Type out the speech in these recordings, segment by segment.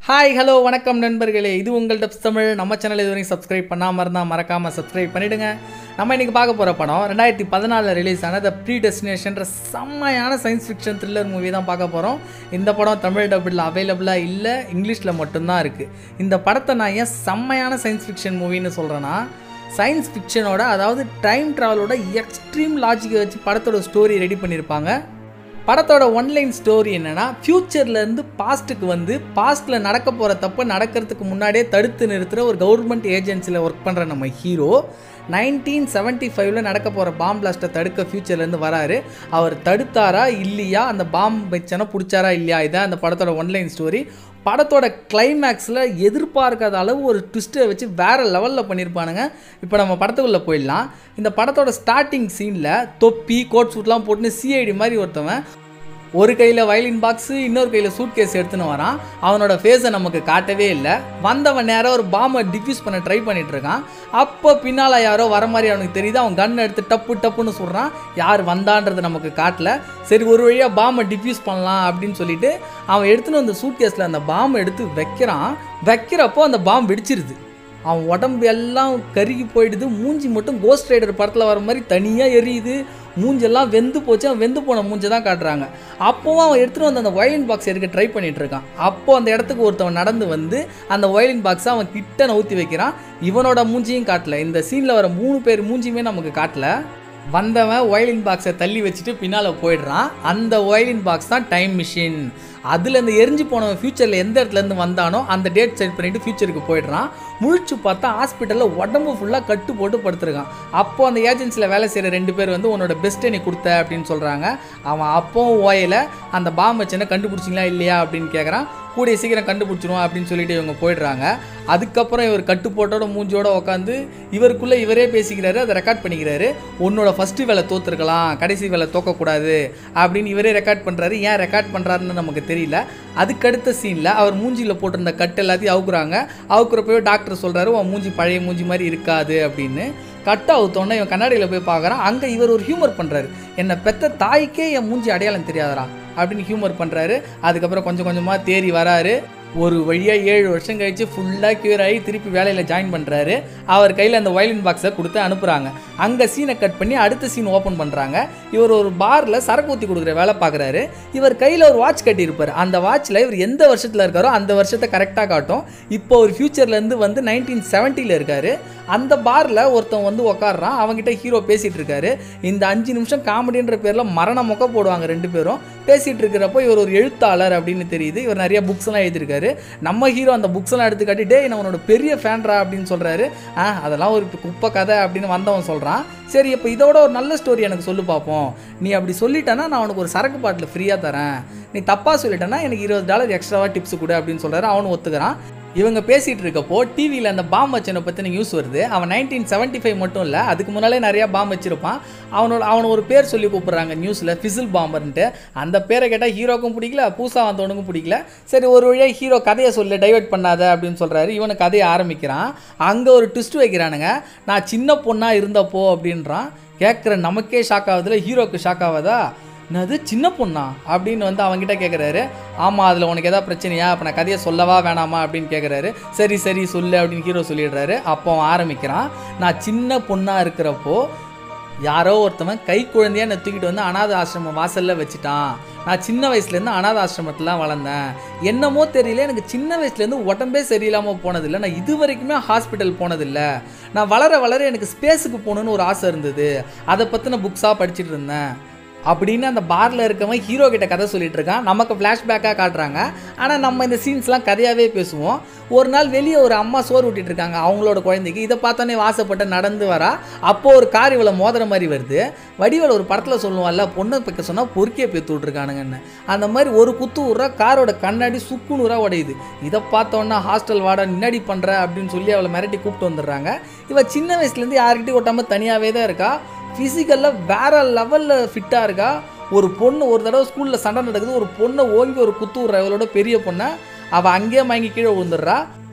hi hello வணக்கம் நண்பர்களே இது உங்கள் டப்ஸ் தமிழ் நம்ம சேனல் இதுவரைக்கும் சப்ஸ்கிரைப் பண்ணாமல் இருந்தால் மறக்காமல் சப்ஸ்கிரைப் பண்ணிவிடுங்க நம்ம இன்றைக்கி பார்க்க போகிற படம் ரெண்டாயிரத்தி பதினாலில் ரிலீஸ் ஆன த ப்ரீ டெஸ்டினேஷன்ற செம்மையான சயின்ஸ் ஃபிக்ஷன் த்ரில்லர் மூவி தான் பார்க்க போகிறோம் இந்த படம் தமிழ் டபுளில் அவைலபிளாக இல்லை இங்கிலீஷில் மட்டும்தான் இருக்குது இந்த படத்தை நான் ஏன் செம்மையான சயின்ஸ் ஃபிக்ஷன் மூவின்னு சொல்கிறேன்னா சயின்ஸ் ஃபிக்ஷனோட அதாவது டைம் ட்ராவலோட எக்ஸ்ட்ரீம் லாஜிக்கை வச்சு படத்தோட ஸ்டோரி ரெடி பண்ணியிருப்பாங்க படத்தோட ஒன்லைன் ஸ்டோரி என்னன்னா ஃப்யூச்சர்லேருந்து பாஸ்ட்டுக்கு வந்து பாஸ்ட்டில் நடக்க போகிற தப்பு நடக்கிறதுக்கு முன்னாடியே தடுத்து நிறுத்துகிற ஒரு கவர்மெண்ட் ஏஜென்சியில் ஒர்க் பண்ணுற நம்ம ஹீரோ நைன்டீன் செவன்ட்டி ஃபைவ்ல நடக்க போகிற பாம் பிளாஸ்ட்டை தடுக்க ஃப்யூச்சர்லேருந்து வராரு அவர் தடுத்தாரா இல்லையா அந்த பாம் வச்சனா பிடிச்சாரா இல்லையா இதான் அந்த படத்தோட ஒன்லைன் ஸ்டோரி படத்தோட கிளைமேக்ஸில் எதிர்பார்க்காத அளவு ஒரு ட்விஸ்ட்டை வச்சு வேறு லெவலில் பண்ணியிருப்பானுங்க இப்போ நம்ம படத்துக்குள்ளே போயிடலாம் இந்த படத்தோட ஸ்டார்டிங் சீனில் தொப்பி கோட் சூட்லாம் போட்டுன்னு சிஐடி மாதிரி ஒருத்தவன் ஒரு கையில் வயலின் பாக்ஸு இன்னொரு கையில் சூட் கேஸ் எடுத்துன்னு வரான் அவனோட ஃபேஸை நமக்கு காட்டவே இல்லை வந்தவன் நேரம் ஒரு பாம்பை டிஃப்யூஸ் பண்ண ட்ரை பண்ணிட்டு இருக்கான் அப்போ பின்னால் யாரோ வர மாதிரி அவனுக்கு தெரியுது அவன் கன் எடுத்து டப்பு டப்புன்னு சொல்கிறான் யார் வந்தான்றது நமக்கு காட்டல சரி ஒரு வழியாக பாம்பை டிஃப்யூஸ் பண்ணலாம் அப்படின்னு சொல்லிட்டு அவன் எடுத்துன்னு வந்த சூட் கேஸில் அந்த பாம்பை எடுத்து வைக்கிறான் வைக்கிறப்போ அந்த பாம்பு வெடிச்சிருது அவன் உடம்பு எல்லாம் கருகி போயிடுது மூஞ்சி மட்டும் கோஸ்ட் ரைடர் படத்தில் வர மாதிரி தனியாக எரியுது மூஞ்செல்லாம் வெந்து போச்சு அவன் வெந்து போன மூஞ்சை தான் காட்டுறாங்க அப்போவும் அவன் எடுத்துகிட்டு வந்து அந்த வயலின் பாக்ஸ் எடுக்க ட்ரை பண்ணிட்டு இருக்கான் அப்போ அந்த இடத்துக்கு ஒருத்தவன் நடந்து வந்து அந்த வயலின் பாக்ஸை அவன் கிட்ட நவுத்தி வைக்கிறான் இவனோட மூஞ்சியும் காட்டல இந்த சீனில் வர மூணு பேர் மூஞ்சியுமே நமக்கு காட்டல வந்தவன் வயலின் பாக்ஸை தள்ளி வச்சுட்டு பின்னால் போயிடுறான் அந்த வயலின் பாக்ஸ் தான் டைம் மிஷின் அதில் இந்த எரிஞ்சு போனவன் ஃப்யூச்சரில் எந்த இடத்துலேருந்து வந்தானோ அந்த டேட் செட் பண்ணிவிட்டு ஃப்யூச்சருக்கு போயிடுறான் முழிச்சு பார்த்தா ஹாஸ்பிட்டலில் உடம்பு ஃபுல்லாக கட்டு போட்டு படுத்துருக்கான் அப்போ அந்த ஏஜென்சியில் வேலை செய்கிற ரெண்டு பேர் வந்து உன்னோட பெஸ்ட்டை நீ கொடுத்த அப்படின்னு சொல்கிறாங்க அவன் அப்போவும் ஓயல அந்த பாம்பு வச்சுன்னா கண்டுபிடிச்சிங்களா இல்லையா அப்படின்னு கேட்குறான் கூடிய சீக்கிரம் கண்டுபிடிச்சிருவோம் அப்படின்னு சொல்லிட்டு இவங்க போயிடுறாங்க அதுக்கப்புறம் இவர் கட்டு போட்டோட மூஞ்சியோட உட்காந்து இவருக்குள்ளே இவரே பேசிக்கிறாரு அதை ரெக்கார்ட் பண்ணிக்கிறாரு உன்னோட ஃபஸ்ட்டு வேலை தோத்துருக்கலாம் கடைசி வேலை தோக்கக்கூடாது அப்படின்னு இவரே ரெக்கார்ட் பண்ணுறாரு ஏன் ரெக்கார்ட் பண்ணுறாருன்னு நமக்கு தெரியல அதுக்கடுத்த சீனில் அவர் மூஞ்சியில் போட்டிருந்த கட்டு எல்லாத்தையும் அவுக்குறாங்க அவுக்குறப்பவே டாக்டர் சொல்கிறாரு உன் மூஞ்சி பழைய மூஞ்சி மாதிரி இருக்காது அப்படின்னு கட் அவுத்தோன்னே இவன் கண்ணாடியில் போய் பார்க்குறான் அங்கே இவர் ஒரு ஹியூமர் பண்ணுறாரு என்னை பெத்த தாய்க்கே என் மூஞ்சி அடையாளம் தெரியாதரா அப்படின்னு ஹியூமர் பண்ணுறாரு அதுக்கப்புறம் கொஞ்சம் கொஞ்சமாக தேறி வராரு ஒரு வழியாக ஏழு வருஷம் கழித்து ஃபுல்லாக க்யூர் ஆகி திருப்பி வேலையில் ஜாயின் பண்ணுறாரு அவர் கையில் அந்த வயலின் பாக்ஸை கொடுத்து அனுப்புகிறாங்க அங்கே சீனை கட் பண்ணி அடுத்த சீன் ஓப்பன் பண்ணுறாங்க இவர் ஒரு பாரில் சரக்கு ஊற்றி கொடுக்குற வேலை பார்க்குறாரு இவர் கையில் ஒரு வாட்ச் கட்டியிருப்பார் அந்த வாட்சில் இவர் எந்த வருஷத்தில் இருக்காரோ அந்த வருஷத்தை கரெக்டாக காட்டும் இப்போ ஒரு ஃப்யூச்சர்லேருந்து வந்து நைன்டீன் செவன்ட்டியில் இருக்கார் அந்த பாரில் ஒருத்தன் வந்து உக்காடுறான் அவங்ககிட்ட ஹீரோ பேசிகிட்டு இருக்காரு இந்த அஞ்சு நிமிஷம் காமெடின்ற பேரில் மரண மொக்க போடுவாங்க ரெண்டு பேரும் பேசிகிட்டு இருக்கிறப்போ இவர் ஒரு எழுத்தாளர் அப்படின்னு தெரியுது இவர் நிறைய புக்ஸ் எல்லாம் எழுதியிருக்காரு நம்ம ஹீரோ அந்த புக்ஸ் எல்லாம் எடுத்து காட்டிட்டு நான் உன்னோட பெரிய ஃபேன்ரா அப்படின்னு சொல்கிறாரு ஆ அதெல்லாம் ஒரு குப்பை கதை அப்படின்னு வந்தவன் சொல்கிறான் சரி இப்போ இதோட ஒரு நல்ல ஸ்டோரி எனக்கு சொல்லு பார்ப்போம் நீ அப்படி சொல்லிட்டேன்னா நான் உனக்கு ஒரு சரக்கு பாட்டில் ஃப்ரீயாக தரேன் நீ தப்பாக சொல்லிட்டேன்னா எனக்கு இருபது டாலர் எக்ஸ்ட்ராவாக டிப்ஸ் கொடு அப்படின்னு சொல்கிறாரு அவனும் ஒத்துக்கிறான் இவங்க பேசிகிட்டு இருக்கப்போ டிவியில் அந்த பாம் வச்சனை பற்றின நியூஸ் வருது அவன் நைன்டீன் செவன்ட்டி ஃபைவ் மட்டும் இல்லை அதுக்கு முன்னாலே நிறையா பாம் வச்சிருப்பான் அவனோட அவனை ஒரு பேர் சொல்லி கூப்பிட்றாங்க நியூஸில் ஃபிசில் பாம்பர்ன்ட்டு அந்த பேரை கேட்டால் ஹீரோக்கும் பிடிக்கல பூசா வந்தவனுக்கும் பிடிக்கல சரி ஒரு வழியாக ஹீரோ கதையை சொல்லு டைவெர்ட் பண்ணாத அப்படின்னு சொல்கிறாரு இவனு கதையை ஆரம்பிக்கிறான் அங்கே ஒரு ட்விஸ்ட் வைக்கிறானுங்க நான் சின்ன பொண்ணாக இருந்தப்போ அப்படின்றான் கேட்குற நமக்கே ஷாக் ஆகுதுல ஹீரோக்கு ஷாக் ஆகாதா என்னது சின்ன பொண்ணா அப்படின்னு வந்து அவங்ககிட்ட கேட்குறாரு ஆமாம் அதில் உனக்கு எதாவது பிரச்சனையா அப்போ நான் கதையை சொல்லவா வேணாமா அப்படின்னு கேட்குறாரு சரி சரி சொல்லு அப்படின்னு ஹீரோ சொல்லிடுறாரு அப்போ அவன் ஆரம்பிக்கிறான் நான் சின்ன பொண்ணாக இருக்கிறப்போ யாரோ ஒருத்தவன் கை குழந்தையா என்னை தூக்கிட்டு வந்து அனாத ஆசிரமம் வாசலில் வச்சுட்டான் நான் சின்ன வயசுலேருந்து அனாத ஆசிரமத்தில் வளர்ந்தேன் என்னமோ தெரியல எனக்கு சின்ன வயசுலேருந்து உடம்பே சரியில்லாமல் போனதில்லை நான் இது வரைக்குமே ஹாஸ்பிட்டல் போனதில்லை நான் வளர வளர எனக்கு ஸ்பேஸுக்கு போகணுன்னு ஒரு ஆசை இருந்தது அதை பற்றின புக்ஸாக படிச்சுட்டு இருந்தேன் அப்படின்னு அந்த பாரில் இருக்கவன் ஹீரோ கிட்ட கதை சொல்லிட்டு இருக்கான் நமக்கு ஃப்ளாஷ்பேக்காக காட்டுறாங்க ஆனால் நம்ம இந்த சீன்ஸ்லாம் கதையாகவே பேசுவோம் ஒரு நாள் வெளியே ஒரு அம்மா சோறு ஊட்டிட்டு இருக்காங்க அவங்களோட குழந்தைக்கு இதை பார்த்தோன்னே வாசப்பட்டு நடந்து வரா அப்போ ஒரு கார் இவளை மோதிர மாதிரி வருது வடிவல் ஒரு படத்தில் சொல்லுவான்ல பொண்ணை பக்க சொன்னால் பொறுக்கிய பேத்து விட்ருக்கானுங்கன்னு அந்த மாதிரி ஒரு குத்து விட்றா காரோட கண்ணாடி சுக்குநூறா உடையுது இதை பார்த்தோன்னா ஹாஸ்டல் வாட முன்னாடி பண்ணுற அப்படின்னு சொல்லி அவளை மிரட்டி கூப்பிட்டு வந்துடுறாங்க இவள் சின்ன வயசுலேருந்து யார்கிட்டையும் ஒட்டாமல் தனியாகவே தான் இருக்கா ஃபிசிக்கலில் வேற லெவலில் ஃபிட்டாக இருக்கா ஒரு பொண்ணு ஒரு தடவை ஸ்கூலில் சண்டை நடக்குது ஒரு பொண்ணை ஓங்கி ஒரு குத்து விட்றா இவளோட பெரிய பொண்ணை அவள் அங்கேயே மயங்கி கீழே விழுந்துடுறா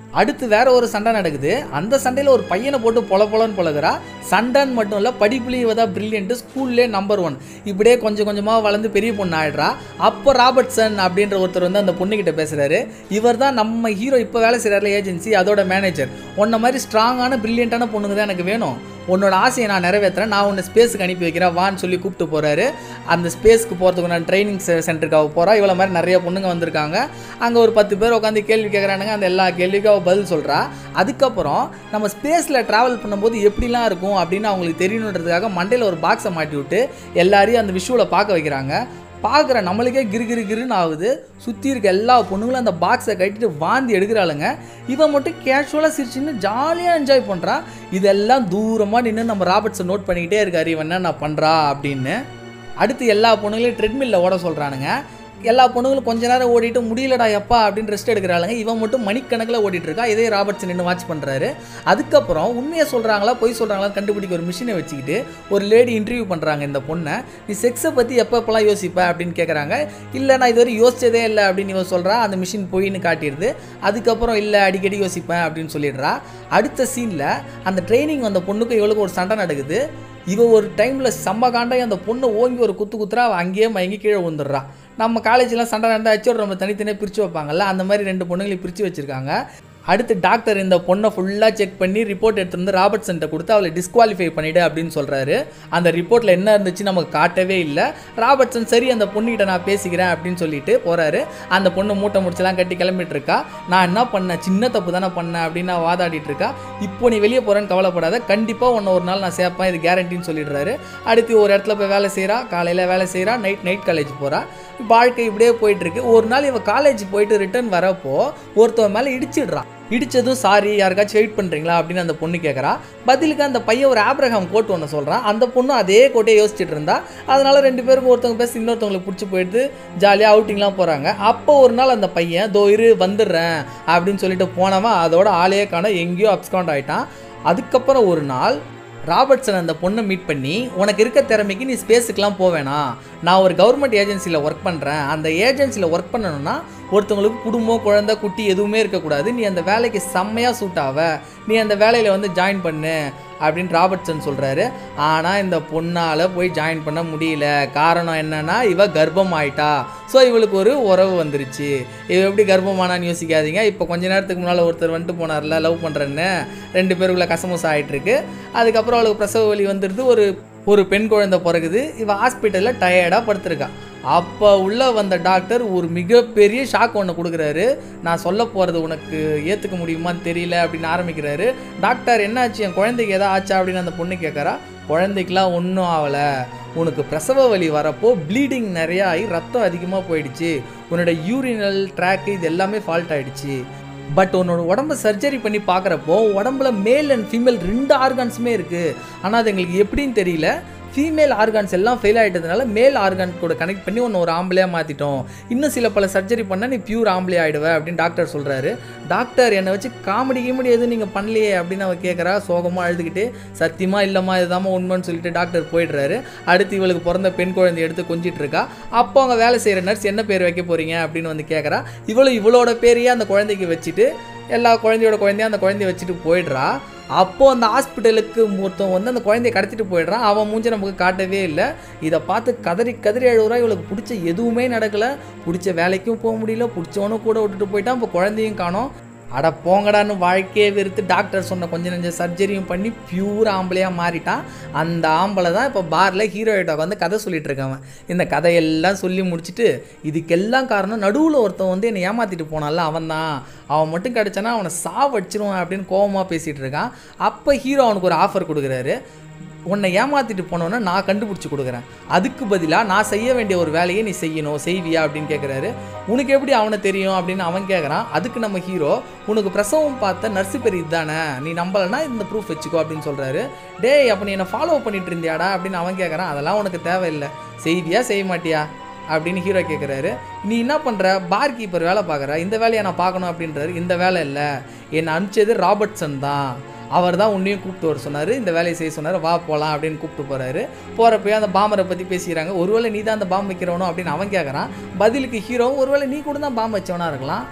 அடுத்து வேற ஒரு சண்டை நடக்குது அந்த சண்டையில் ஒரு பையனை போட்டு பொல பொலன்னு பொழகிறா சண்டைன்னு மட்டும் இல்லை படிப்புலேயும் இவ தான் பிரில்லியன்ட்டு ஸ்கூல்லே நம்பர் ஒன் இப்படியே கொஞ்சம் கொஞ்சமாக வளர்ந்து பெரிய பொண்ணு ஆயிடுறா அப்போ ராபர்ட்சன் அப்படின்ற ஒருத்தர் வந்து அந்த பொண்ணுக்கிட்ட பேசுகிறாரு இவர் தான் நம்ம ஹீரோ இப்போ வேலை செய்கிறாரு ஏஜென்சி அதோட மேனேஜர் உன்ன மாதிரி ஸ்ட்ராங்கான பிரில்லியண்ட்டான பொண்ணுங்க தான் எனக்கு வேணும் உன்னோட ஆசையை நான் நிறைவேற்றுறேன் நான் உன்னை ஸ்பேஸுக்கு அனுப்பி வைக்கிறேன் வான்னு சொல்லி கூப்பிட்டு போகிறாரு அந்த ஸ்பேஸ்க்கு போகிறதுக்கு நான் ட்ரைனிங் சென்டருக்காக போகிறா இவ்வளோ மாதிரி நிறைய பொண்ணுங்க வந்திருக்காங்க அங்கே ஒரு பத்து பேர் உட்காந்து கேள்வி கேட்குறானுங்க அந்த எல்லா கேள்விக்கும் அவள் பதில் சொல்கிறா அதுக்கப்புறம் நம்ம ஸ்பேஸில் ட்ராவல் பண்ணும்போது எப்படிலாம் இருக்கும் அப்படின்னு அவங்களுக்கு தெரியணுன்றதுக்காக மண்டையில் ஒரு பாக்ஸை மாட்டி விட்டு எல்லாரையும் அந்த விஷுவலை பார்க்க வைக்கிறாங்க பார்க்குற நம்மளுக்கே கிரு கிரு கிருன்னு ஆகுது சுற்றி இருக்க எல்லா பொண்ணுங்களும் அந்த பாக்ஸை கட்டிட்டு வாந்தி எடுக்கிறாளுங்க இவன் மட்டும் கேஷுவலாக சிரிச்சுன்னு ஜாலியாக என்ஜாய் பண்ணுறான் இதெல்லாம் தூரமாக நின்று நம்ம ராபர்ட்ஸை நோட் பண்ணிக்கிட்டே இருக்காரு இவன் என்ன நான் பண்ணுறா அப்படின்னு அடுத்து எல்லா பொண்ணுங்களையும் ட்ரெட்மில்ல ஓட சொல்கிறானுங்க எல்லா பொண்ணுங்களும் கொஞ்ச நேரம் ஓடிட்டு முடியலடா எப்பா அப்படின்னு ரெஸ்ட் எடுக்கிறாளுங்க இவன் மட்டும் மணிக்கணக்கில் ஓடிட்டு இருக்கா இதே ராபர்ட்ஸ் நின்று வாட்ச் பண்ணுறாரு அதுக்கப்புறம் உண்மையை சொல்கிறாங்களா பொய் சொல்கிறாங்களா கண்டுபிடிக்க ஒரு மிஷினை வச்சுக்கிட்டு ஒரு லேடி இன்டர்வியூ பண்ணுறாங்க இந்த பொண்ணை நீ செக்ஸை பற்றி எப்போ எப்போலாம் யோசிப்ப அப்படின்னு கேட்குறாங்க இல்லை நான் இதுவரை யோசிச்சதே இல்லை அப்படின்னு இவன் சொல்கிறா அந்த மிஷின் பொய்ன்னு காட்டிடுது அதுக்கப்புறம் இல்லை அடிக்கடி யோசிப்பேன் அப்படின்னு சொல்லிடுறா அடுத்த சீனில் அந்த ட்ரைனிங் வந்த பொண்ணுக்கு இவளுக்கு ஒரு சண்டை நடக்குது இவ ஒரு டைமில் செம்ம காண்டாய் அந்த பொண்ணை ஓங்கி ஒரு குத்து குத்துறா அவள் அங்கேயே மயங்கி கீழே விழுந்துடுறா நம்ம காலேஜ்லாம் சண்டை நடந்தால் ஹெச்ஓடி நம்ம தனித்தனியாக பிரித்து வைப்பாங்கல்ல அந்த மாதிரி ரெண்டு பொண்ணுங்களை பிரித்து வச்சுருக்காங்க அடுத்து டாக்டர் இந்த பொண்ணை ஃபுல்லாக செக் பண்ணி ரிப்போர்ட் எடுத்துட்டு வந்து ராபர்ட்சன்ட்ட கொடுத்து அவளை டிஸ்குவாலிஃபை பண்ணிவிடு அப்படின்னு சொல்கிறாரு அந்த ரிப்போர்ட்டில் என்ன இருந்துச்சு நமக்கு காட்டவே இல்லை ராபர்ட்சன் சரி அந்த பொண்ணுகிட்ட நான் பேசிக்கிறேன் அப்படின்னு சொல்லிட்டு போகிறாரு அந்த பொண்ணு மூட்டை முடிச்செல்லாம் கட்டி கிளம்பிட்டு இருக்கா நான் என்ன பண்ணேன் சின்ன தப்பு தானே பண்ணேன் அப்படின்னு நான் வாதாடிட்டு இருக்கா இப்போ நீ வெளியே போகிறேன்னு கவலைப்படாத கண்டிப்பாக உன்னை ஒரு நாள் நான் சேர்ப்பேன் இது கேரண்டின்னு சொல்லிடுறாரு அடுத்து ஒரு இடத்துல போய் வேலை செய்கிறா காலையில் வேலை செய்கிறா நைட் நைட் காலேஜ் போகிறா வாழ்க்கை இப்படியே போயிட்டு இருக்கு ஒரு நாள் இவன் காலேஜ் போயிட்டு ரிட்டர்ன் வரப்போ ஒருத்தவன் மேலே இடிச்சிடுறான் இடிச்சதும் சாரி யாருக்காச்சும் வெயிட் பண்ணுறீங்களா அப்படின்னு அந்த பொண்ணு கேட்குறா பதிலுக்கு அந்த பையன் ஒரு ஆப்ரஹாம் கோட் ஒன்று சொல்கிறான் அந்த பொண்ணு அதே கோட்டையை யோசிச்சுட்டு இருந்தா அதனால ரெண்டு பேருக்கும் ஒருத்தவங்க பேசி இன்னொருத்தவங்களுக்கு பிடிச்சி போயிட்டு ஜாலியாக அவுட்டிங்லாம் போகிறாங்க அப்போ ஒரு நாள் அந்த பையன் தோ இரு வந்துடுறேன் அப்படின்னு சொல்லிட்டு போனவன் அதோட ஆளையே காண எங்கேயோ அப்ஸ்காண்ட் ஆயிட்டான் அதுக்கப்புறம் ஒரு நாள் ராபர்ட்சன் அந்த பொண்ணை மீட் பண்ணி உனக்கு இருக்க திறமைக்கு நீ ஸ்பேஸுக்கெலாம் போவேணா நான் ஒரு கவர்மெண்ட் ஏஜென்சியில் ஒர்க் பண்ணுறேன் அந்த ஏஜென்சியில் ஒர்க் பண்ணணும்னா ஒருத்தவங்களுக்கு குடும்பம் குழந்தை குட்டி எதுவுமே இருக்கக்கூடாது நீ அந்த வேலைக்கு செம்மையாக சூட் ஆவ நீ அந்த வேலையில் வந்து ஜாயின் பண்ணு அப்படின்னு ராபர்ட்சன் சொல்கிறாரு ஆனால் இந்த பொண்ணால் போய் ஜாயின் பண்ண முடியல காரணம் என்னன்னா இவ கர்ப்பம் ஆயிட்டா ஸோ இவளுக்கு ஒரு உறவு வந்துருச்சு இவ எப்படி கர்ப்பமானான்னு யோசிக்காதீங்க இப்போ கொஞ்ச நேரத்துக்கு முன்னால் ஒருத்தர் வந்துட்டு போனார்ல லவ் பண்ணுறேன்னு ரெண்டு பேருக்குள்ள கசமுசா ஆயிட்டிருக்கு அதுக்கப்புறம் அவளுக்கு பிரசவ வலி வந்துடுது ஒரு ஒரு பெண் குழந்தை பிறகுது இவ ஹாஸ்பிட்டலில் டயர்டாக படுத்திருக்கா அப்போ உள்ள வந்த டாக்டர் ஒரு மிகப்பெரிய ஷாக் ஒன்று கொடுக்குறாரு நான் சொல்ல போகிறது உனக்கு ஏற்றுக்க முடியுமான்னு தெரியல அப்படின்னு ஆரம்பிக்கிறாரு டாக்டர் என்னாச்சு என் குழந்தைக்கு எதாவது ஆச்சா அப்படின்னு அந்த பொண்ணு கேட்குறா குழந்தைக்கெலாம் ஒன்றும் ஆகலை உனக்கு பிரசவ வலி வரப்போ ப்ளீடிங் நிறையா ஆகி ரத்தம் அதிகமாக போயிடுச்சு உன்னோட யூரினல் ட்ராக் இது எல்லாமே ஃபால்ட் ஆயிடுச்சு பட் உன்னோட உடம்ப சர்ஜரி பண்ணி பார்க்குறப்போ உடம்புல மேல் அண்ட் ஃபீமேல் ரெண்டு ஆர்கான்ஸுமே இருக்குது ஆனால் அது எங்களுக்கு எப்படின்னு தெரியல ஃபீமேல் ஆர்கான்ஸ் எல்லாம் ஃபெயில் ஆகிட்டதுனால மேல் ஆர்கான் கூட கனெக்ட் பண்ணி உன்னை ஒரு ஆம்பளையாக மாற்றிட்டோம் இன்னும் சில பல சர்ஜரி பண்ணால் நீ பியூர் ஆம்பளை ஆகிடுவ அப்படின்னு டாக்டர் சொல்கிறாரு டாக்டர் என்னை வச்சு காமெடி கீமெடி எதுவும் நீங்கள் பண்ணலையே அப்படின்னு அவ கேட்குறா சோகமாக அழுதுகிட்டு சத்தியமாக இல்லைம்மா இதுதாம்மா உண்மைன்னு சொல்லிட்டு டாக்டர் போயிடுறாரு அடுத்து இவளுக்கு பிறந்த பெண் குழந்தை எடுத்து கொஞ்சிட்டு இருக்கா அப்போ அவங்க வேலை செய்கிற நர்ஸ் என்ன பேர் வைக்க போகிறீங்க அப்படின்னு வந்து கேட்குறா இவளும் இவளோட பேரையே அந்த குழந்தைக்கு வச்சுட்டு எல்லா குழந்தையோட குழந்தையும் அந்த குழந்தைய வச்சுட்டு போயிடுறா அப்போது அந்த ஹாஸ்பிட்டலுக்கு ஒருத்தன் வந்து அந்த குழந்தைய கடத்திட்டு போயிடுறான் அவன் மூஞ்சி நமக்கு காட்டவே இல்லை இதை பார்த்து கதறி கதறி அழுகுறா இவளுக்கு பிடிச்ச எதுவுமே நடக்கலை பிடிச்ச வேலைக்கும் போக முடியல பிடிச்சவனும் கூட விட்டுட்டு போயிட்டான் இப்போ குழந்தையும் காணோம் அட போங்கடான்னு வாழ்க்கையே வெறுத்து டாக்டர் சொன்ன கொஞ்சம் நெஞ்ச சர்ஜரியும் பண்ணி பியூர் ஆம்பளையாக மாறிட்டான் அந்த ஆம்பளை தான் இப்போ பாரில் ஹீரோயிட்ட வந்து கதை சொல்லிட்டு இருக்கவன் இந்த கதையெல்லாம் சொல்லி முடிச்சுட்டு இதுக்கெல்லாம் காரணம் நடுவில் ஒருத்தன் வந்து என்னை ஏமாற்றிட்டு போனான்ல அவன் தான் அவன் மட்டும் கிடச்சானா அவனை சாவடிச்சிருவான் அப்படின்னு கோவமாக பேசிகிட்டு இருக்கான் அப்போ ஹீரோ அவனுக்கு ஒரு ஆஃபர் கொடுக்குறாரு உன்னை ஏமாத்திட்டு போனோன்னா நான் கண்டுபிடிச்சி கொடுக்குறேன் அதுக்கு பதிலாக நான் செய்ய வேண்டிய ஒரு வேலையை நீ செய்யணும் செய்வியா அப்படின்னு கேட்குறாரு உனக்கு எப்படி அவனை தெரியும் அப்படின்னு அவன் கேட்குறான் அதுக்கு நம்ம ஹீரோ உனக்கு பிரசவம் பார்த்த நர்ஸு பேர் இதுதானே நீ நம்பலைன்னா இந்த ப்ரூஃப் வச்சுக்கோ அப்படின்னு சொல்கிறாரு டேய் அப்போ நீ என்னை ஃபாலோ பண்ணிட்டு இருந்தியாடா அப்படின்னு அவன் கேட்குறான் அதெல்லாம் உனக்கு தேவையில்லை செய்வியா செய்ய மாட்டியா அப்படின்னு ஹீரோ கேட்குறாரு நீ என்ன பண்ணுற பார் கீப்பர் வேலை பார்க்குற இந்த வேலையை நான் பார்க்கணும் அப்படின்றாரு இந்த வேலை இல்லை என்னை அனுப்பிச்சது ராபர்ட்சன் தான் அவர் தான் உன்னையும் கூப்பிட்டு வர சொன்னார் இந்த வேலையை செய்ய சொன்னார் வா போகலாம் அப்படின்னு கூப்பிட்டு போகிறாரு போகிறப்பயே அந்த பாம்பரை பற்றி பேசிக்கிறாங்க ஒருவேளை நீ தான் அந்த பாம்பு வைக்கிறவனோ அப்படின்னு அவன் கேட்குறான் பதிலுக்கு ஹீரோ ஒருவேளை நீ கூட தான் பாம்பு வச்சவனா இருக்கலாம்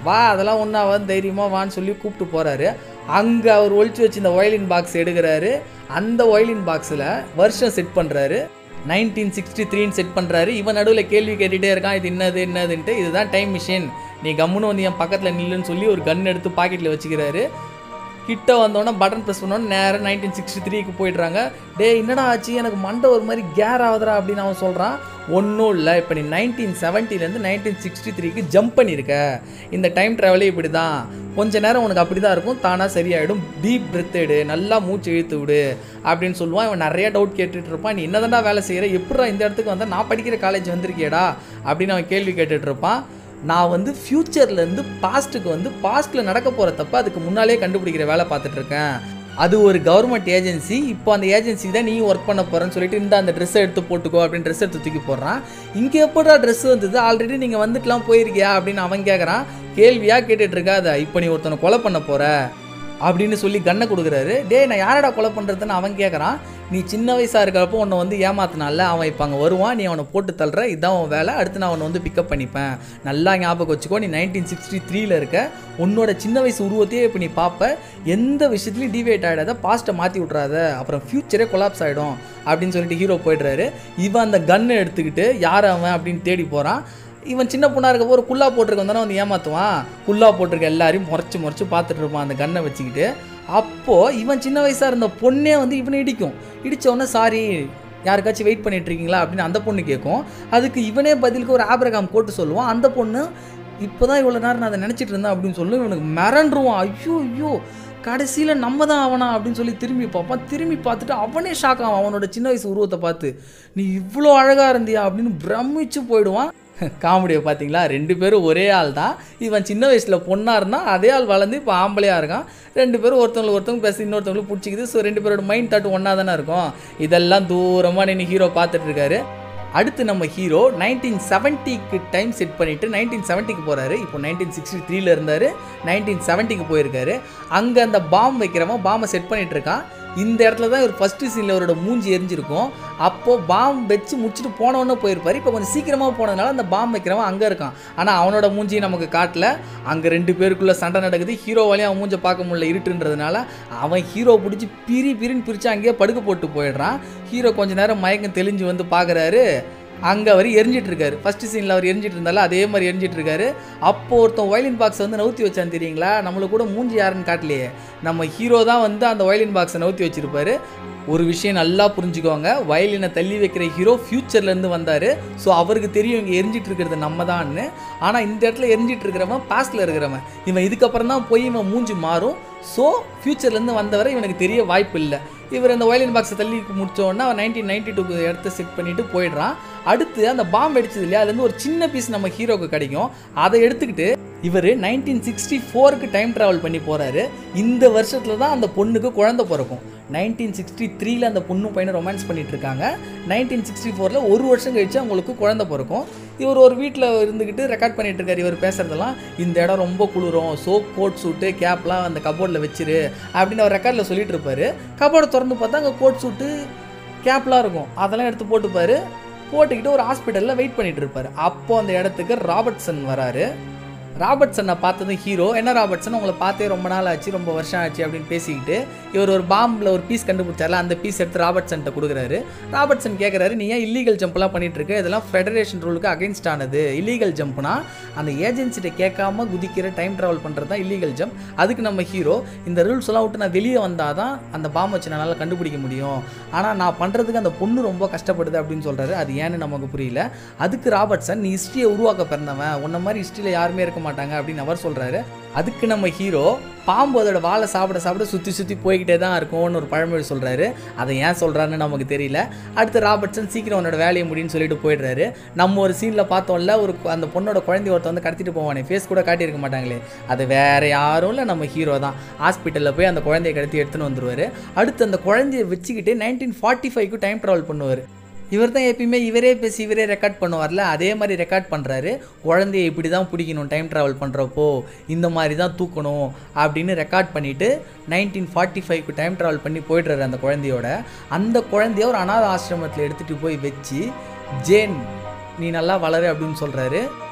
வா அதெல்லாம் ஒன்றா வந்து தைரியமாக வான்னு சொல்லி கூப்பிட்டு போகிறாரு அங்கே அவர் ஒழிச்சு வச்சு இந்த ஒயலின் பாக்ஸ் எடுக்கிறாரு அந்த ஒயலின் பாக்ஸில் வருஷம் செட் பண்ணுறாரு நைன்டீன் சிக்ஸ்டி த்ரீன்னு செட் பண்ணுறாரு இவன் நடுவில் கேள்வி கேட்டுகிட்டே இருக்கான் இது என்னது என்னதுன்ட்டு இதுதான் டைம் மிஷின் நீ கம்முன்னு வந்து என் பக்கத்தில் நில்லுன்னு சொல்லி ஒரு கன் எடுத்து பாக்கெட்டில் வச்சுக்கிறாரு கிட்ட வந்தோடனே பட்டன் ப்ரெஸ் பண்ணோன்னே நேரம் நைன்டீன் சிக்ஸ்டி த்ரீக்கு போயிடுறாங்க டே என்னடா ஆச்சு எனக்கு மண்டை ஒரு மாதிரி கேர் ஆகுதுடா அப்படின்னு அவன் சொல்கிறான் ஒன்றும் இல்லை இப்போ நீ நைன்டீன் செவன்ட்டிலேருந்து நைன்டீன் சிக்ஸ்டி த்ரீக்கு ஜம்ப் பண்ணியிருக்க இந்த டைம் ட்ராவலே இப்படி தான் கொஞ்ச நேரம் உனக்கு அப்படி தான் இருக்கும் தானாக சரியாயிடும் டீப் பிரெத் எடு நல்லா மூச்சு இழுத்து விடு அப்படின்னு சொல்லுவான் இவன் நிறைய டவுட் கேட்டுட்டு இருப்பான் நீ என்னதான்டா வேலை செய்கிற எப்படா இந்த இடத்துக்கு வந்தால் நான் படிக்கிற காலேஜ் வந்திருக்கியடா அப்படின்னு அவன் கேள்வி கேட்டுட்டு இருப்பான் நான் வந்து ஃப்யூச்சர்லேருந்து பாஸ்ட்டுக்கு வந்து பாஸ்ட்டில் நடக்க போகிற தப்ப அதுக்கு முன்னாலே கண்டுபிடிக்கிற வேலை பார்த்துட்டு இருக்கேன் அது ஒரு கவர்மெண்ட் ஏஜென்சி இப்போ அந்த ஏஜென்சி தான் நீ ஒர்க் பண்ண போகிறேன்னு சொல்லிட்டு இந்த அந்த ட்ரெஸ்ஸை எடுத்து போட்டுக்கோ அப்படின்னு ட்ரெஸ் எடுத்து தூக்கி போடுறான் இங்கே எப்படா ட்ரெஸ் வந்தது ஆல்ரெடி நீங்கள் வந்துட்டுலாம் போயிருக்கியா அப்படின்னு அவன் கேட்குறான் கேள்வியாக கேட்டுட்டு இருக்காத இப்போ நீ ஒருத்தனை கொலை பண்ண போகிற அப்படின்னு சொல்லி கண்ணை கொடுக்குறாரு டேய் நான் யாரடா கொலை பண்ணுறதுன்னு அவன் கேட்குறான் நீ சின்ன வயசாக இருக்கிறப்போ உன்னை வந்து ஏமாத்தினால அவன் இப்போ அங்கே வருவான் நீ அவனை போட்டு தள்ளுற இதான் உன் வேலை அடுத்து நான் அவனை வந்து பிக்கப் பண்ணிப்பேன் நல்லா ஞாபகம் வச்சுக்கோ நீ நைன்டீன் சிக்ஸ்டி த்ரீல இருக்க உன்னோட சின்ன வயசு உருவத்தையே இப்போ நீ பார்ப்ப எந்த விஷயத்துலையும் டிவேட் ஆகிடாத பாஸ்ட்டை மாற்றி விட்றாத அப்புறம் ஃப்யூச்சரே கொலாப்ஸ் ஆகிடும் அப்படின்னு சொல்லிட்டு ஹீரோ போயிடுறாரு இவன் அந்த கன்னை எடுத்துக்கிட்டு யார் அவன் அப்படின்னு தேடி போகிறான் இவன் சின்ன பொண்ணாக இருக்கப்போ ஒரு குல்லா போட்டிருக்க வந்தானே வந்து ஏமாற்றுவான் குல்லா போட்டிருக்க எல்லாரையும் முறைச்சி முறைச்சி பார்த்துட்டு இருப்பான் அந்த கன்னை வச்சுக்கிட்டு அப்போது இவன் சின்ன வயசாக இருந்த பொண்ணே வந்து இவனை இடிக்கும் இடிச்ச உடனே சாரி யாருக்காச்சும் வெயிட் பண்ணிட்டு இருக்கீங்களா அப்படின்னு அந்த பொண்ணு கேட்கும் அதுக்கு இவனே பதிலுக்கு ஒரு ஆப்ரகாம் போட்டு சொல்லுவான் அந்த பொண்ணு இப்போ தான் இவ்வளோ நேரம் நான் அதை நினச்சிட்டு இருந்தேன் அப்படின்னு சொல்லி இவனுக்கு மிரண்டுருவான் ஐயோ ஐயோ கடைசியில் நம்ம தான் அவனா அப்படின்னு சொல்லி திரும்பி பார்ப்பான் திரும்பி பார்த்துட்டு அவனே ஷாக் ஆவான் அவனோட சின்ன வயசு உருவத்தை பார்த்து நீ இவ்வளோ அழகாக இருந்தியா அப்படின்னு பிரமிச்சு போயிடுவான் காமெடியை பார்த்தீங்களா ரெண்டு பேரும் ஒரே ஆள் தான் இவன் சின்ன வயசில் பொண்ணாக இருந்தான் அதே ஆள் வளர்ந்து இப்போ ஆம்பளையாக இருக்கான் ரெண்டு பேரும் ஒருத்தவங்களுக்கு ஒருத்தவங்க பேசி இன்னொருத்தவங்களுக்கு பிடிச்சிக்குது ஸோ ரெண்டு பேரோட மைண்ட் தாட் ஒன்றா தானே இருக்கும் இதெல்லாம் தூரமாக நின்று ஹீரோ பார்த்துட்டு இருக்காரு அடுத்து நம்ம ஹீரோ நைன்டீன் செவன்ட்டிக்கு டைம் செட் பண்ணிவிட்டு நைன்டீன் செவன்ட்டிக்கு போகிறாரு இப்போ நைன்டீன் சிக்ஸ்டி த்ரீல இருந்தார் நைன்டீன் செவன்ட்டிக்கு போயிருக்காரு அங்கே அந்த பாம் வைக்கிறவன் பாம்பை செட் பண்ணிட்டு இருக்கான் இந்த இடத்துல தான் இவர் ஃபஸ்ட்டு சீனில் அவரோட மூஞ்சி எரிஞ்சிருக்கும் அப்போது பாம் வச்சு முடிச்சுட்டு போனவொன்னே போயிருப்பார் இப்போ கொஞ்சம் சீக்கிரமாக போனதுனால அந்த பாம் வைக்கிறவன் அங்கே இருக்கான் ஆனால் அவனோட மூஞ்சியை நமக்கு காட்டல அங்கே ரெண்டு பேருக்குள்ளே சண்டை நடக்குது ஹீரோவாலையும் அவன் மூஞ்சை பார்க்க முடியல இருட்டுன்றதுனால அவன் ஹீரோ பிடிச்சி பிரி பிரின்னு பிரித்து அங்கேயே படுக்க போட்டு போயிடுறான் ஹீரோ கொஞ்ச நேரம் மயக்கம் தெளிஞ்சு வந்து பார்க்குறாரு அங்கே அவர் எரிஞ்சிட்டு இருக்காரு ஃபர்ஸ்ட் சீனில் அவர் எரிஞ்சிட்டு இருந்தால அதே மாதிரி எரிஞ்சிட்டு இருக்காரு அப்போ ஒருத்தன் வயலின் பாக்ஸ் வந்து நவுத்தி வச்சான் தெரியுங்களா நம்மளுக்கு கூட மூஞ்சி யாருன்னு காட்டலையே நம்ம ஹீரோ தான் வந்து அந்த வயலின் பாக்ஸை நவுத்தி வச்சிருப்பாரு ஒரு விஷயம் நல்லா புரிஞ்சுக்கோங்க வயலினை தள்ளி வைக்கிற ஹீரோ ஃப்யூச்சர்லேருந்து வந்தார் ஸோ அவருக்கு தெரியும் இங்கே எரிஞ்சிட்டு இருக்கிறது நம்ம தான்னு ஆனால் இந்த இடத்துல எரிஞ்சிட்டு இருக்கிறவன் பாஸ்டில் இருக்கிறவன் இவன் இதுக்கப்புறம் தான் போய் இவன் மூஞ்சி மாறும் ஸோ ஃப்யூச்சர்லேருந்து வந்தவரை இவனுக்கு தெரிய வாய்ப்பு இல்லை இவர் அந்த வயலின் பாக்ஸை தள்ளி முடிச்ச உடனே அவன் நைன்டீன் நைன்டி டூக்கு இடத்த செட் பண்ணிட்டு போயிடுறான் அடுத்து அந்த பாம்பு அடிச்சது இல்லையா அதுலேருந்து ஒரு சின்ன பீஸ் நம்ம ஹீரோக்கு கிடைக்கும் அதை எடுத்துக்கிட்டு இவர் நைன்டீன் சிக்ஸ்டி ஃபோருக்கு டைம் ட்ராவல் பண்ணி போகிறாரு இந்த வருஷத்தில் தான் அந்த பொண்ணுக்கு குழந்தை பிறக்கும் நைன்டீன் சிக்ஸ்டி த்ரீல அந்த பொண்ணும் பையனும் ரொமான்ஸ் பண்ணிட்டு இருக்காங்க நைன்டீன் சிக்ஸ்டி ஃபோரில் ஒரு வருஷம் கழிச்சு அவங்களுக்கு குழந்தை பிறக்கும் இவர் ஒரு வீட்டில் இருந்துக்கிட்டு ரெக்கார்ட் பண்ணிட்டு இருக்காரு இவர் பேசுறதெல்லாம் இந்த இடம் ரொம்ப குளிரும் சோப் கோட் சூட்டு கேப்லாம் அந்த கபோர்டில் வச்சிரு அப்படின்னு அவர் ரெக்கார்டில் சொல்லிட்டு இருப்பாரு கபோர்டை திறந்து பார்த்தா அங்கே கோட் சூட்டு கேப்லாம் இருக்கும் அதெல்லாம் எடுத்து போட்டுப்பாரு போட்டுக்கிட்டு ஒரு ஹாஸ்பிட்டலில் வெயிட் பண்ணிட்டு இருப்பாரு அப்போ அந்த இடத்துக்கு ராபர்ட்சன் வராரு ராபர்ட்சனை பார்த்ததும் ஹீரோ என்ன ராபர்ட்சன் உங்களை பார்த்தே ரொம்ப நாள் ஆச்சு ரொம்ப வருஷம் ஆச்சு அப்படின்னு பேசிக்கிட்டு இவர் ஒரு பாம்பில் ஒரு பீஸ் கண்டுபிடிச்சார்ல அந்த பீஸ் எடுத்து ராபர்ட்சன்ட்ட கொடுக்குறாரு ராபர்ட்சன் கேட்குறாரு நீ ஏன் இல்லீகல் ஜம்ப்லாம் பண்ணிட்டு இருக்க இதெல்லாம் ஃபெடரேஷன் ரூலுக்கு அகைன்ஸ்ட் ஆனது இல்லீகல் ஜம்ப்னா அந்த ஏஜென்சிட்ட கேட்காம குதிக்கிற டைம் ட்ராவல் பண்ணுறது தான் இல்லீகல் ஜம்ப் அதுக்கு நம்ம ஹீரோ இந்த ரூல்ஸ் எல்லாம் விட்டு நான் வெளியே வந்தால் தான் அந்த பாம்பை வச்சு என்னால் கண்டுபிடிக்க முடியும் ஆனால் நான் பண்ணுறதுக்கு அந்த பொண்ணு ரொம்ப கஷ்டப்படுது அப்படின்னு சொல்கிறாரு அது ஏன்னு நமக்கு புரியல அதுக்கு ராபர்ட்சன் நீ ஹிஸ்ட்ரியை உருவாக்க பிறந்தவன் உன்ன மாதிரி ஹிஸ்ட்ரியில் யாருமே இருக்க மாட்டாங்க அப்படின்னு அவர் சொல்கிறாரு அதுக்கு நம்ம ஹீரோ பாம்பு அதோட வாழை சாப்பிட சாப்பிட சுற்றி சுற்றி போய்கிட்டே தான் இருக்கும்னு ஒரு பழமொழி சொல்கிறாரு அதை ஏன் சொல்கிறாருன்னு நமக்கு தெரியல அடுத்து ராபர்ட்சன் சீக்கிரம் உன்னோட வேலையை முடின்னு சொல்லிட்டு போயிடுறாரு நம்ம ஒரு சீனில் பார்த்தோம்ல ஒரு கு- அந்த பொண்ணோட குழந்தை ஒருத்த வந்து கடத்திட்டு போவானே ஃபேஸ் கூட காட்டியிருக்க மாட்டாங்களே அது வேற யாரும் இல்லை நம்ம ஹீரோ தான் ஹாஸ்பிட்டலில் போய் அந்த குழந்தைய கடத்தி எடுத்துன்னு வந்துருவாரு அடுத்து அந்த குழந்தைய வச்சுக்கிட்டு நைன்டீன் ஃபார்ட்டி ஃபைவ்க்கு டைம் ட்ராவல் பண்ணுவார் இவர் தான் எப்பயுமே இவரே பேசி இவரே ரெக்கார்ட் பண்ணுவார்ல அதே மாதிரி ரெக்கார்ட் பண்ணுறாரு குழந்தைய இப்படி தான் பிடிக்கணும் டைம் ட்ராவல் பண்ணுறப்போ இந்த மாதிரி தான் தூக்கணும் அப்படின்னு ரெக்கார்ட் பண்ணிவிட்டு நைன்டீன் ஃபார்ட்டி ஃபைவ்க்கு டைம் ட்ராவல் பண்ணி போயிடுறாரு அந்த குழந்தையோட அந்த குழந்தைய ஒரு அனாத ஆசிரமத்தில் எடுத்துகிட்டு போய் வச்சு ஜேன் நீ நல்லா வளரு அப்படின்னு சொல்கிறாரு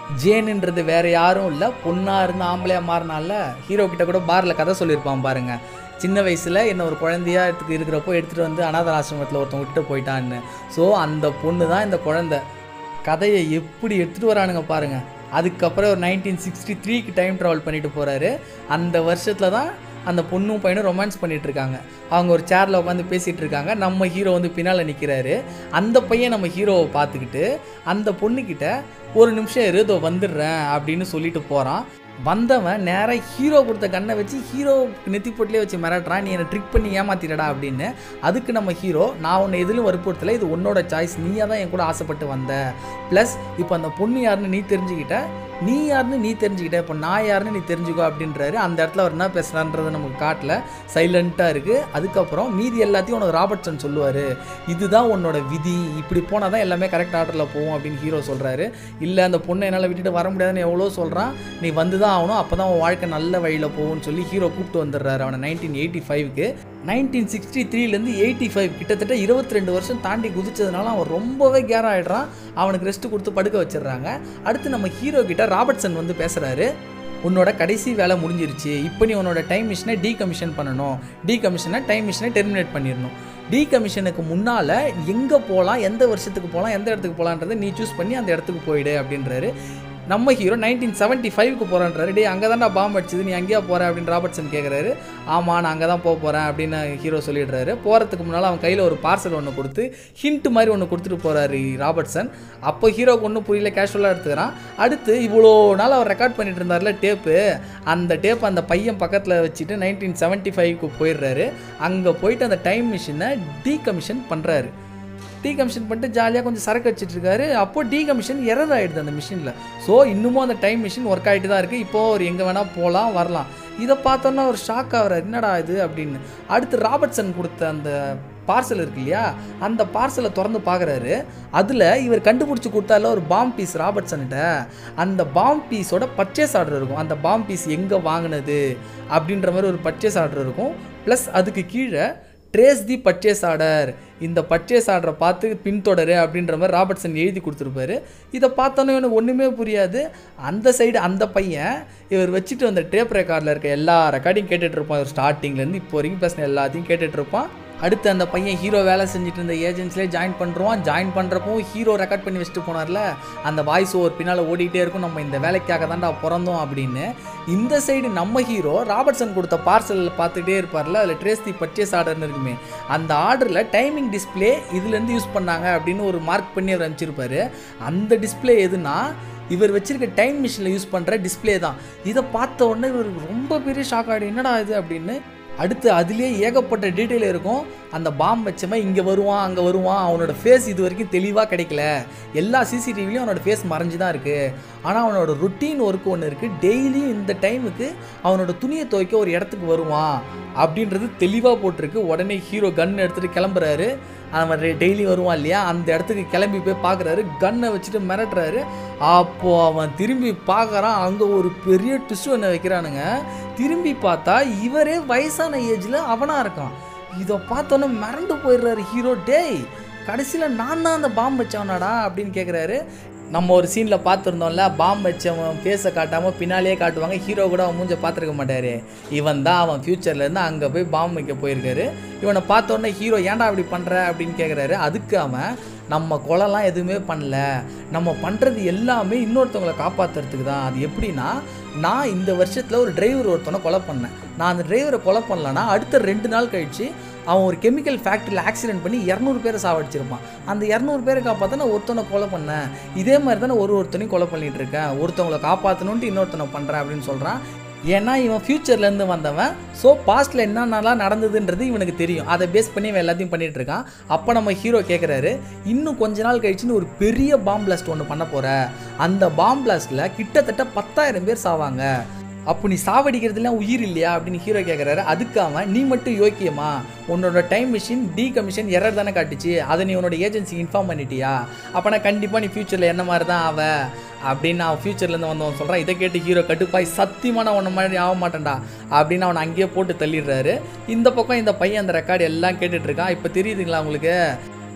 ஜேனுன்றது வேற யாரும் இல்லை பொண்ணாக இருந்து ஆம்பளையாக மாறினால ஹீரோ கிட்ட கூட பாரில் கதை சொல்லியிருப்பான் பாருங்க சின்ன வயசில் என்ன ஒரு குழந்தையா எடுத்துக்கு இருக்கிறப்போ எடுத்துகிட்டு வந்து அனாத ஆசிரமத்தில் ஒருத்தன் விட்டு போயிட்டான்னு ஸோ அந்த பொண்ணு தான் இந்த குழந்தை கதையை எப்படி எடுத்துகிட்டு வரானுங்க பாருங்க அதுக்கப்புறம் ஒரு நைன்டீன் சிக்ஸ்டி த்ரீக்கு டைம் ட்ராவல் பண்ணிட்டு போகிறாரு அந்த வருஷத்தில் தான் அந்த பொண்ணும் பையனும் ரொமான்ஸ் பண்ணிட்டு இருக்காங்க அவங்க ஒரு சேரில் உட்காந்து பேசிகிட்டு இருக்காங்க நம்ம ஹீரோ வந்து பின்னால் நிற்கிறாரு அந்த பையன் நம்ம ஹீரோவை பார்த்துக்கிட்டு அந்த பொண்ணுக்கிட்ட ஒரு நிமிஷம் இரு இதோ வந்துடுறேன் அப்படின்னு சொல்லிட்டு போகிறான் வந்தவன் நேராக ஹீரோ கொடுத்த கண்ணை வச்சு ஹீரோ நெத்தி போட்டிலே வச்சு மிரட்டுறான் நீ என்னை ட்ரிக் பண்ணி ஏமாத்திடடா அப்படின்னு அதுக்கு நம்ம ஹீரோ நான் உன்னை எதிலும் வற்புறுத்தலை இது உன்னோட சாய்ஸ் நீயாக தான் என் கூட ஆசைப்பட்டு வந்த ப்ளஸ் இப்போ அந்த பொண்ணு யாருன்னு நீ தெரிஞ்சுக்கிட்ட நீ யாருன்னு நீ தெரிஞ்சுக்கிட்ட இப்போ நான் யாருன்னு நீ தெரிஞ்சுக்கோ அப்படின்றாரு அந்த இடத்துல அவர் என்ன பேசுகிறான்றதை நமக்கு காட்டல சைலண்ட்டாக இருக்குது அதுக்கப்புறம் மீதி எல்லாத்தையும் உனக்கு ராபர்ட்சன் சொல்லுவார் இதுதான் உன்னோட விதி இப்படி போனால் தான் எல்லாமே கரெக்ட் ஆர்டரில் போகும் அப்படின்னு ஹீரோ சொல்கிறாரு இல்லை அந்த பொண்ணை என்னால் விட்டுட்டு வர முடியாதுன்னு எவ்வளோ சொல்கிறான் நீ வந்து தான் ஆகணும் அப்போ தான் உன் வாழ்க்கை நல்ல வழியில் போகும்னு சொல்லி ஹீரோ கூப்பிட்டு வந்துடுறாரு அவனை நைன்டீன் எயிட்டி ஃபைவ்க்கு நைன்டீன் சிக்ஸ்டி த்ரீலேருந்து எயிட்டி ஃபைவ் கிட்டத்தட்ட இருபத்தி ரெண்டு வருஷம் தாண்டி குதிச்சதுனால அவன் ரொம்பவே கேர் ஆகிடுறான் அவனுக்கு ரெஸ்ட் கொடுத்து படுக்க வச்சிடுறாங்க அடுத்து நம்ம ஹீரோ கிட்ட ராபர்ட்சன் வந்து பேசுகிறாரு உன்னோட கடைசி வேலை முடிஞ்சிருச்சு இப்போ நீ உன்னோட டைம் மிஷினை டீகமிஷன் பண்ணணும் டீகமிஷனை டைம் மிஷினை டெர்மினேட் பண்ணிடணும் டீகமிஷனுக்கு முன்னால் எங்கே போகலாம் எந்த வருஷத்துக்கு போகலாம் எந்த இடத்துக்கு போகலான்றதை நீ சூஸ் பண்ணி அந்த இடத்துக்கு போயிடு அப்படின்றாரு நம்ம ஹீரோ நைன்டீன் செவன்ட்டி ஃபைவ்க்கு போகிறான்றாரு டே அங்கே தான்டா பாம்பு அடிச்சது நீ அங்கேயா போகிற அப்படின்னு ராபர்ட்சன் கேட்குறாரு ஆமாம் நான் அங்கே தான் போக போகிறேன் அப்படின்னு ஹீரோ சொல்லிடுறாரு போகிறதுக்கு முன்னால் அவன் கையில் ஒரு பார்சல் ஒன்று கொடுத்து ஹிண்ட் மாதிரி ஒன்று கொடுத்துட்டு போகிறாரு ராபர்ட்சன் அப்போ ஹீரோக்கு ஒன்றும் புரியல கேஷுவலாக எடுத்துக்கிறான் அடுத்து இவ்வளோ நாள் அவர் ரெக்கார்ட் பண்ணிட்டு இருந்தார்ல டேப்பு அந்த டேப் அந்த பையன் பக்கத்தில் வச்சுட்டு நைன்டீன் செவன்ட்டி ஃபைவ்க்கு போயிடுறாரு அங்கே போயிட்டு அந்த டைம் மிஷினை டீகமிஷன் பண்ணுறாரு டீகமிஷன் பண்ணிட்டு ஜாலியாக கொஞ்சம் சரக்கு வச்சுட்டு இருக்காரு அப்போ டீகமிஷன் எரர் ஆகிடுது அந்த மிஷினில் ஸோ இன்னமும் அந்த டைம் மிஷின் ஒர்க் ஆகிட்டு தான் இருக்குது இப்போது அவர் எங்கே வேணால் போகலாம் வரலாம் இதை பார்த்தோன்னா ஒரு ஷாக் ஆகிறார் என்னடா இது அப்படின்னு அடுத்து ராபர்ட்சன் கொடுத்த அந்த பார்சல் இருக்கு இல்லையா அந்த பார்சலை திறந்து பார்க்குறாரு அதில் இவர் கண்டுபிடிச்சி கொடுத்தால ஒரு பாம் பீஸ் ராபர்ட்சன்கிட்ட அந்த பாம் பீஸோட பர்ச்சேஸ் ஆர்டர் இருக்கும் அந்த பாம் பீஸ் எங்கே வாங்கினது அப்படின்ற மாதிரி ஒரு பர்ச்சேஸ் ஆர்டர் இருக்கும் ப்ளஸ் அதுக்கு கீழே ட்ரேஸ் தி பர்ச்சேஸ் ஆர்டர் இந்த பர்ச்சேஸ் ஆர்டரை பார்த்து பின்தொடரு அப்படின்ற மாதிரி ராபர்ட்சன் எழுதி கொடுத்துருப்பாரு இதை பார்த்தோன்னே எனக்கு ஒன்றுமே புரியாது அந்த சைடு அந்த பையன் இவர் வச்சுட்டு வந்த டேப் ரெக்கார்டில் இருக்க எல்லா ரெக்கார்டையும் கேட்டுட்டு இருப்பான் இவர் ஸ்டார்டிங்லேருந்து இப்போ வரைக்கும் பேசின எல்லாத்தையும் கேட்டுட்டு இருப்பான் அடுத்து அந்த பையன் ஹீரோ வேலை செஞ்சுட்டு இருந்த ஏஜென்ட்ஸ்லேயே ஜாயின் பண்ணுறான் ஜாயின் பண்ணுறப்போ ஹீரோ ரெக்கார்ட் பண்ணி வச்சுட்டு போனார்ல அந்த வாய்ஸ் ஓவர் பின்னால் ஓடிட்டே இருக்கும் நம்ம இந்த வேலைக்காக தான்டா பிறந்தோம் அப்படின்னு இந்த சைடு நம்ம ஹீரோ ராபர்ட்சன் கொடுத்த பார்சல் பார்த்துட்டே இருப்பார்ல அதில் ட்ரேஸ் தி பர்ச்சேஸ் ஆர்டர்னு இருக்குமே அந்த ஆர்டரில் டைமிங் டிஸ்பிளே இதுலேருந்து யூஸ் பண்ணாங்க அப்படின்னு ஒரு மார்க் பண்ணி அவர் அனுப்பிச்சிருப்பாரு அந்த டிஸ்பிளே எதுனா இவர் வச்சிருக்க டைம் மிஷினில் யூஸ் பண்ணுற டிஸ்பிளே தான் இதை பார்த்த உடனே இவருக்கு ரொம்ப பெரிய ஷாக் ஆகிடும் என்னடா இது அப்படின்னு அடுத்து அதுலேயே ஏகப்பட்ட டீட்டெயில் இருக்கும் அந்த பாம் வச்சவன் இங்கே வருவான் அங்கே வருவான் அவனோட ஃபேஸ் இது வரைக்கும் தெளிவாக கிடைக்கல எல்லா சிசிடிவிலையும் அவனோட ஃபேஸ் மறைஞ்சு தான் இருக்குது ஆனால் அவனோட ருட்டீன் ஒர்க் ஒன்று இருக்குது டெய்லியும் இந்த டைமுக்கு அவனோட துணியை துவைக்க ஒரு இடத்துக்கு வருவான் அப்படின்றது தெளிவாக போட்டிருக்கு உடனே ஹீரோ கன் எடுத்துகிட்டு கிளம்புறாரு அவன் டெய்லி வருவான் இல்லையா அந்த இடத்துக்கு கிளம்பி போய் பார்க்குறாரு கன்னை வச்சுட்டு மிரட்டுறாரு அப்போது அவன் திரும்பி பார்க்குறான் அங்கே ஒரு பெரிய டிஷ்யூ ஒன்று வைக்கிறானுங்க திரும்பி பார்த்தா இவரே வயசான ஏஜில் அவனாக இருக்கான் இதை பார்த்தோன்னே மிரண்டு போயிடுறாரு ஹீரோ டேய் கடைசியில் நான் தான் அந்த பாம்பு வச்சவனாடா அப்படின்னு கேட்குறாரு நம்ம ஒரு சீனில் பார்த்துருந்தோம்ல பாம்பு வச்சவன் ஃபேஸை காட்டாமல் பின்னாலேயே காட்டுவாங்க ஹீரோ கூட அவன் மூஞ்ச பார்த்துருக்க மாட்டாரு இவன் தான் அவன் ஃப்யூச்சர்லேருந்து அங்கே போய் பாம்பு வைக்க போயிருக்காரு இவனை பார்த்தோன்னே ஹீரோ ஏன்டா அப்படி பண்ணுற அப்படின்னு கேட்குறாரு அதுக்கு அவன் நம்ம கொலைலாம் எதுவுமே பண்ணல நம்ம பண்ணுறது எல்லாமே இன்னொருத்தவங்களை காப்பாற்றுறதுக்கு தான் அது எப்படின்னா நான் இந்த வருஷத்தில் ஒரு டிரைவர் ஒருத்தனை கொலை பண்ணேன் நான் அந்த டிரைவரை கொலை பண்ணலன்னா அடுத்த ரெண்டு நாள் கழித்து அவன் ஒரு கெமிக்கல் ஃபேக்ட்ரியில் ஆக்சிடென்ட் பண்ணி இரநூறு பேரை சாவடிச்சிருப்பான் அந்த இரநூறு பேரை காப்பாற்ற நான் ஒருத்தனை கொலை பண்ணேன் இதே மாதிரி தான் நான் ஒரு ஒருத்தனையும் கொலை பண்ணிட்டு இருக்கேன் ஒருத்தவங்களை காப்பாற்றணுன்ட்டு இன்னொருத்தனை பண்ணுறேன் அப்படின்னு சொல்கிறான் ஏன்னா இவன் ஃப்யூச்சர்லேருந்து வந்தவன் ஸோ பாஸ்ட்டில் என்னென்னலாம் நடந்ததுன்றது இவனுக்கு தெரியும் அதை பேஸ் பண்ணி இவன் எல்லாத்தையும் பண்ணிட்டு இருக்கான் அப்போ நம்ம ஹீரோ கேட்குறாரு இன்னும் கொஞ்ச நாள் கழிச்சுன்னு ஒரு பெரிய பாம் பிளாஸ்ட் ஒன்று பண்ண போகிற அந்த பாம் பிளாஸ்ட்டில் கிட்டத்தட்ட பத்தாயிரம் பேர் சாவாங்க அப்போ நீ சாவடிக்கிறதுலாம் உயிர் இல்லையா அப்படின்னு ஹீரோ கேட்குறாரு அதுக்கு அவன் நீ மட்டும் யோக்கியமா உன்னோட time machine decommission error தானே காட்டுச்சு அதை நீ உன்னோட ஏஜென்சி இன்ஃபார்ம் பண்ணிட்டியா அப்போனா கண்டிப்பாக நீ ஃப்யூச்சரில் என்ன மாதிரி தான் அவ அப்படின்னு அவன் ஃப்யூச்சர்லேருந்து வந்தவன் சொல்கிறான் இதை கேட்டு ஹீரோ கட்டுப்பாய் சத்தியமான உன்ன மாதிரி ஆக மாட்டேன்டா அப்படின்னு அவனை அங்கேயே போட்டு தள்ளிடுறாரு இந்த பக்கம் இந்த பையன் அந்த ரெக்கார்டு எல்லாம் கேட்டுட்டு இருக்கான் இப்போ தெரியுதுங்களா உங்களுக்கு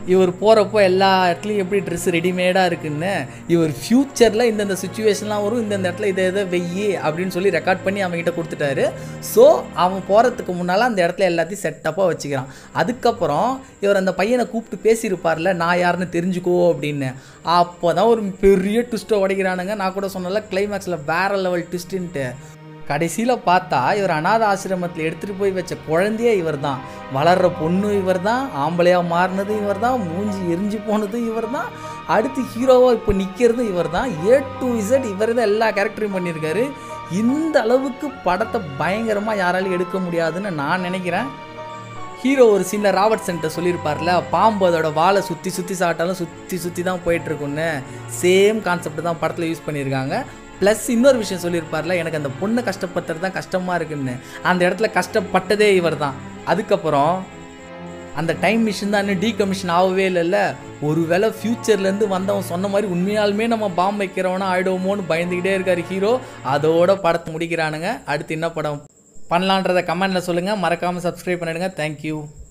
இவர் போகிறப்போ எல்லா இடத்துலையும் எப்படி ட்ரெஸ் ரெடிமேடாக இருக்குன்னு இவர் ஃப்யூச்சரில் இந்தந்த சுச்சுவேஷன்லாம் வரும் இந்தந்த இடத்துல இதை இதை வெய்யி அப்படின்னு சொல்லி ரெக்கார்ட் பண்ணி அவன்கிட்ட கொடுத்துட்டாரு ஸோ அவன் போகிறதுக்கு முன்னால் அந்த இடத்துல எல்லாத்தையும் செட்டப்பாக வச்சுக்கிறான் அதுக்கப்புறம் இவர் அந்த பையனை கூப்பிட்டு பேசியிருப்பார்ல நான் யாருன்னு தெரிஞ்சுக்கோ அப்படின்னு அப்போ தான் ஒரு பெரிய ட்விஸ்ட்டை உடைக்கிறானுங்க நான் கூட சொன்னல கிளைமேக்ஸில் வேற லெவல் ட்விஸ்ட்டுன்ட்டு கடைசியில் பார்த்தா இவர் அநாத ஆசிரமத்தில் எடுத்துகிட்டு போய் வச்ச குழந்தையே இவர் தான் வளர்கிற பொண்ணு இவர் தான் ஆம்பளையாக மாறினதும் இவர் தான் மூஞ்சி எரிஞ்சு போனதும் இவர் தான் அடுத்து ஹீரோவாக இப்போ நிற்கிறதும் இவர் தான் ஏ டு இசட் இவர் தான் எல்லா கேரக்டரையும் பண்ணியிருக்காரு இந்த அளவுக்கு படத்தை பயங்கரமாக யாராலையும் எடுக்க முடியாதுன்னு நான் நினைக்கிறேன் ஹீரோ ஒரு சின்ன ராபர்ட்சன்ட்ட சொல்லியிருப்பார்ல பாம்பு அதோட வாழை சுற்றி சுற்றி சாப்பிட்டாலும் சுற்றி சுற்றி தான் போயிட்டுருக்குன்னு சேம் கான்செப்ட் தான் படத்தில் யூஸ் பண்ணியிருக்காங்க ப்ளஸ் இன்னொரு விஷயம் சொல்லியிருப்பார்ல எனக்கு அந்த பொண்ணை கஷ்டப்படுத்துறது தான் கஷ்டமாக இருக்குன்னு அந்த இடத்துல கஷ்டப்பட்டதே இவர் தான் அதுக்கப்புறம் அந்த டைம் மிஷின் தான் இன்னும் டீகமிஷன் ஆகவே இல்லைல்ல ஒருவேளை ஃப்யூச்சர்லேருந்து வந்தவன் சொன்ன மாதிரி உண்மையாலுமே நம்ம பாம்பு வைக்கிறவனா ஆயிடுவோமோன்னு பயந்துக்கிட்டே இருக்கார் ஹீரோ அதோட படத்தை முடிக்கிறானுங்க அடுத்து என்ன படம் பண்ணலான்றதை கமெண்டில் சொல்லுங்கள் மறக்காமல் சப்ஸ்கிரைப் பண்ணிடுங்க தேங்க்யூ